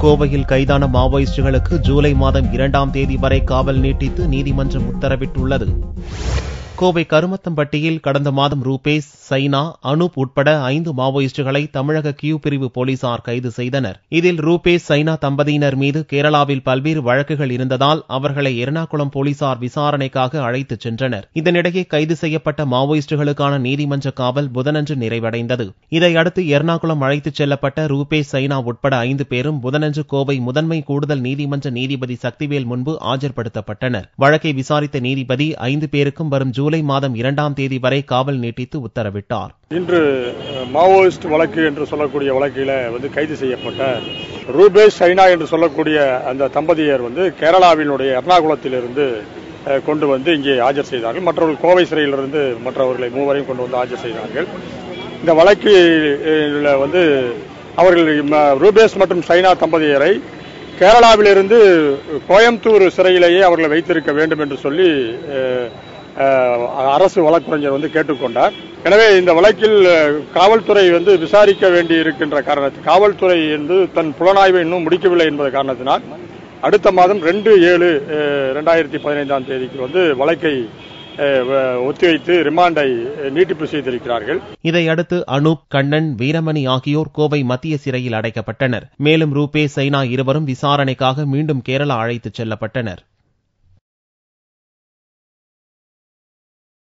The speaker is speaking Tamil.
கோவையில் கைதான மாவோயிஸ்டுகளுக்கு ஜூலை மாதம் இரண்டாம் தேதி வரை காவல் நீட்டித்து நீதிமன்றம் உத்தரவிட்டுள்ளது கோவை கருமத்தம்பட்டியில் கடந்த மாதம் ரூபேஷ் சைனா அனூப் உட்பட ஐந்து மாவோயிஸ்டுகளை தமிழக கியூ பிரிவு போலீசார் கைது செய்தனர் இதில் ரூபேஷ் சைனா தம்பதியினர் மீது கேரளாவில் பல்வேறு வழக்குகள் இருந்ததால் அவர்களை எர்ணாகுளம் போலீசார் விசாரணைக்காக அழைத்துச் சென்றனர் இதனிடையே கைது செய்யப்பட்ட மாவோயிஸ்டுகளுக்கான நீதிமன்ற காவல் புதனன்று நிறைவடைந்தது இதையடுத்து எர்ணாகுளம் அழைத்துச் செல்லப்பட்ட ரூபேஷ் சைனா உட்பட ஐந்து பேரும் புதனன்று கோவை முதன்மை கூடுதல் நீதிமன்ற நீதிபதி சக்திவேல் முன்பு ஆஜர்படுத்தப்பட்டனர் வழக்கை விசாரித்த நீதிபதி ஐந்து பேருக்கும் வரும் ஜூலை மாதம் இரண்டாம் தேதி வரை காவல் நீட்டித்து உத்தரவிட்டார் இன்று அஹ், மாவோயிஸ்ட் வழக்கு என்று சொல்லக்கூடிய வழக்கில வந்து கைது செய்யப்பட்ட ரூபேஷ் சைனா என்று சொல்லக்கூடிய அந்த தம்பதியர் வந்து கேரளாவினுடைய எர்ணாகுளத்திலிருந்து அஹ், கொண்டு வந்து இங்கே ஆஜர் செய்தார்கள் மற்றவர்கள் கோவை சிறையிலிருந்து மற்றவர்களை மூவரையும் கொண்டு வந்து ஆஜர் செய்தார்கள் இந்த வழக்கில் வந்து அவர்கள் ம- ரூபேஷ் மற்றும் சைனா தம்பதியரை கேரளாவிலிருந்து கோயம்புத்தூர் சிறையிலேயே அவர்களை வைத்திருக்க வேண்டும் என்று சொல்லி அஹ், அஹ், அரசு வழக்கறிஞர் வந்து கேட்டுக்கொண்டார் எனவே இந்த வழக்கில் அஹ், காவல்துறை வந்து விசாரிக்க வேண்டி இருக்கின்ற காரணத்தில் காவல்துறை வந்து தன் புலனாய்வை இன்னும் முடிக்கவில்லை என்பது காரணத்தினால் அடுத்த மாதம் ரெண்டு ஏழு ரெண்டாயிரத்தி பதினைந்தாம் தேதிக்கு வந்து வழக்கை அஹ், வ- ஒத்திவைத்து ரிமாண்டை அஹ், நீட்டிப்பு செய்திருக்கிறார்கள் இதையடுத்து அனூப் கண்ணன் வீரமணி ஆகியோர் கோவை மத்திய சிறையில் அடைக்கப்பட்டனர் மேலும் ரூபே சைனா இருவரும் விசாரணைக்காக மீண்டும் கேரளா அழைத்துச் செல்லப்பட்டனர்